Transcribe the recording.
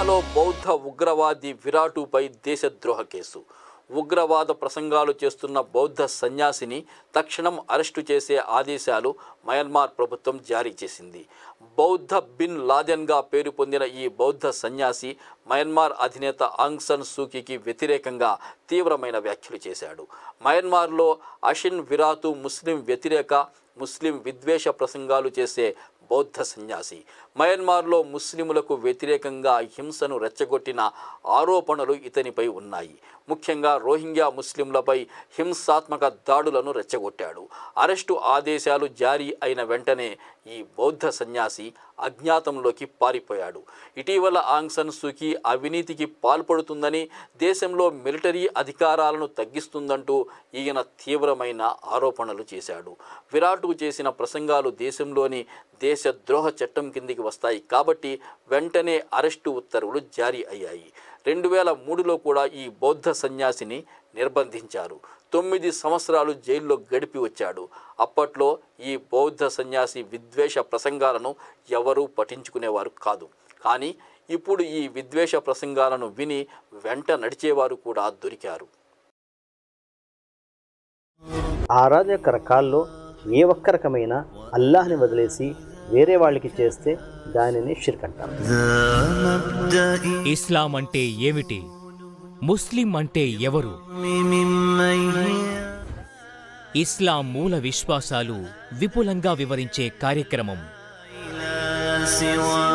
మయన్మార్లో బౌద్ధ ఉగ్రవాది విరాటుపై దేశద్రోహ కేసు ఉగ్రవాద ప్రసంగాలు చేస్తున్న బౌద్ధ సన్యాసిని తక్షణం అరెస్టు చేసే ఆదేశాలు మయన్మార్ ప్రభుత్వం జారీ చేసింది బౌద్ధ బిన్ లాదెన్గా పేరు పొందిన ఈ బౌద్ధ సన్యాసి మయన్మార్ అధినేత ఆంగ్ సన్ సూకీకి వ్యతిరేకంగా తీవ్రమైన వ్యాఖ్యలు చేశాడు మయన్మార్లో అషిన్ విరాతు ముస్లిం వ్యతిరేక ముస్లిం విద్వేష ప్రసంగాలు చేసే బౌద్ధ సన్యాసి మయన్మార్లో ముస్లిములకు వ్యతిరేకంగా హింసను రెచ్చగొట్టిన ఆరోపణలు ఇతనిపై ఉన్నాయి ముఖ్యంగా రోహింగ్యా ముస్లింలపై హింసాత్మక దాడులను రెచ్చగొట్టాడు అరెస్టు ఆదేశాలు జారీ అయిన వెంటనే ఈ బౌద్ధ సన్యాసి అజ్ఞాతంలోకి పారిపోయాడు ఇటీవల ఆంగ్ సన్ సూకీ అవినీతికి పాల్పడుతుందని దేశంలో మిలిటరీ అధికారాలను తగ్గిస్తుందంటూ ఈయన తీవ్రమైన ఆరోపణలు చేశాడు విరాటు చేసిన ప్రసంగాలు దేశంలోని దేశద్రోహ చట్టం కిందికి వస్తాయి కాబట్టి వెంటనే అరెస్టు ఉత్తర్వులు జారీ అయ్యాయి రెండు వేల మూడులో కూడా ఈ బౌద్ధ సన్యాసిని నిర్బంధించారు తొమ్మిది సంవత్సరాలు జైల్లో గడిపి వచ్చాడు అప్పట్లో ఈ బౌద్ధ సన్యాసి విద్వేష ప్రసంగాలను ఎవరూ పఠించుకునేవారు కాదు కానీ ఇప్పుడు ఈ విద్వేష ప్రసంగాలను విని వెంట నడిచేవారు కూడా దొరికారు ఆరాధన యొక్క రకాల్లో ఏ ఒక్క రకమైన అల్లాహ్ని వదిలేసి వేరే వాళ్ళకి చేస్తే దానిని షిర్క్ అంటారు ఇస్లాం అంటే ఏమిటి ముస్లిం అంటే ఎవరు ఇస్లాం మూల విశ్వాసాలు విపులంగా వివరించే కార్యక్రమం سوى